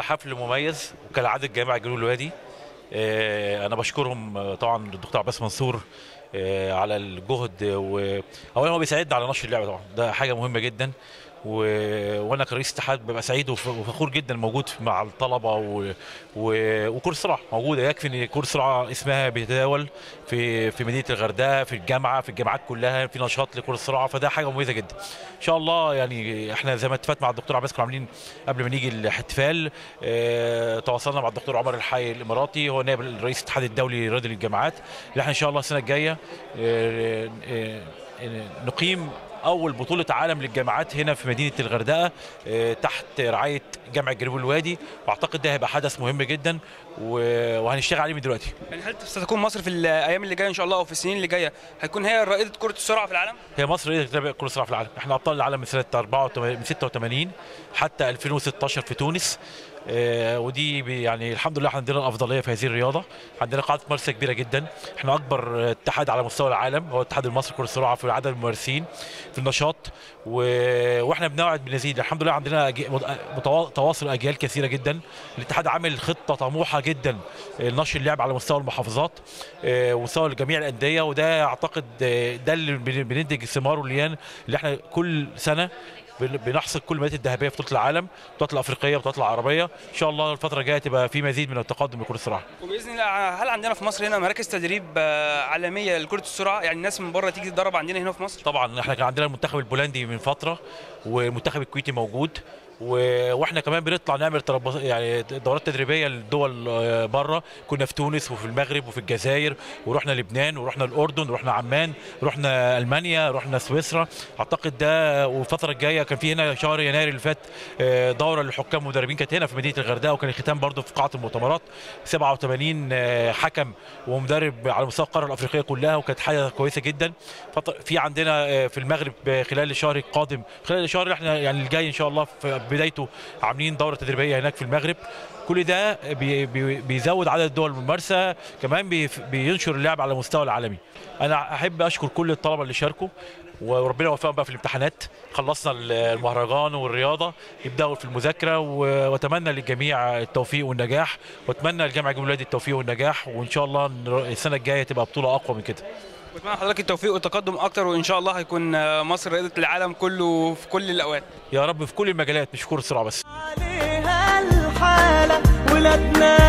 حفل مميز وكالعاده الجامعه جنوب الوادي آه، انا بشكرهم آه، طبعا الدكتور عباس منصور آه، على الجهد واولا هو بيساعدنا على نشر اللعبه طبعا ده حاجه مهمه جدا و... وانا كرئيس اتحاد ببقى سعيد وف- وفخور جدا موجود مع الطلبه و... و... وكره السرعه موجوده يكفي ان كره السرعه اسمها بيتداول في في مدينه الغردقه في الجامعه في الجامعات كلها في نشاط لكره السرعه فده حاجه مميزه جدا ان شاء الله يعني احنا زي ما اتفقت مع الدكتور عباس كنا عاملين قبل ما نيجي الاحتفال اه تواصلنا مع الدكتور عمر الحي الاماراتي هو نائب الرئيس الاتحاد الدولي لرياضه للجامعات اللي احنا ان شاء الله السنه الجايه اه اه اه نقيم اول بطوله عالم للجامعات هنا في مدينه الغردقه اه تحت رعايه جامعه جنوب الوادي واعتقد ده هيبقى حدث مهم جدا و- وهنشتغل عليه من دلوقتي يعني هل ستكون مصر في الايام اللي جايه ان شاء الله او في السنين اللي جايه هتكون هي رائده كره السرعه في العالم هي مصر هي تتابع كره السرعه في العالم احنا ابطال العالم من سنه 84 من 86 حتى 2016 في تونس آه ودي بي- يعني الحمد لله احنا عندنا الافضليه في هذه الرياضه عندنا قاعده ممارسه كبيره جدا احنا اكبر آه، اتحاد على مستوى العالم هو الاتحاد المصري لكره السرعه في عدد الممارسين في النشاط و... واحنا بنوعد بنزيد الحمد لله عندنا أجي... متوا- تواصل اجيال كثيره جدا الاتحاد عامل خطه طموحه جدا لنشر اللعب على مستوى المحافظات آه، ومستوى جميع الانديه وده اعتقد آه، ده اللي بن- بننتج ثماره اليان اللي احنا كل سنه بن- بنحصد كل الميداليات الذهبيه في بطوله العالم بطولات الافريقيه بطولات العربيه ان شاء الله الفتره الجايه تبقى في مزيد من التقدم لكره السرعه وباذن الله هل عندنا في مصر هنا مراكز تدريب آه، عالميه لكره السرعه يعني الناس من بره تيجي تدرب عندنا هنا في مصر طبعا احنا كان عندنا المنتخب البولندي من فتره والمنتخب الكويتي موجود و- واحنا كمان بنطلع نعمل تربص يعني دورات تدريبيه للدول آه، بره كنا في تونس وفي المغرب وفي الجزائر ورحنا لبنان ورحنا الاردن ورحنا عمان رحنا المانيا رحنا سويسرا اعتقد ده والفتره الجايه كان في هنا شهر يناير اللي فات آه، دوره للحكام والمدربين كانت هنا في مدينه الغردقه وكان الختام برضه في قاعه المؤتمرات 87 آه، حكم ومدرب على مستوى القاره الافريقيه كلها وكانت حاجه كويسه جدا فط- في عندنا آه، في المغرب آه، خلال الشهر القادم خلال الشهر اللي احنا يعني الجاي ان شاء الله في بدايته عاملين دوره تدريبيه هناك في المغرب كل ده بي بي بيزود عدد الدول الممارسه كمان بي بينشر اللعب على المستوى العالمي انا احب اشكر كل الطلبه اللي شاركوا وربنا يوفقهم بقى في الامتحانات خلصنا المهرجان والرياضه يبداوا في المذاكره و- واتمنى للجميع التوفيق والنجاح واتمنى لجامعه جنوب الوادي التوفيق والنجاح وان شاء الله إن السنه الجايه تبقى بطوله اقوى من كده بتمنى لحضرتك التوفيق والتقدم اكتر وان شاء الله هيكون آه، مصر رائده العالم كله في كل الاوقات يا رب في كل المجالات مش كره السرعه بس عليها الحالة ولادنا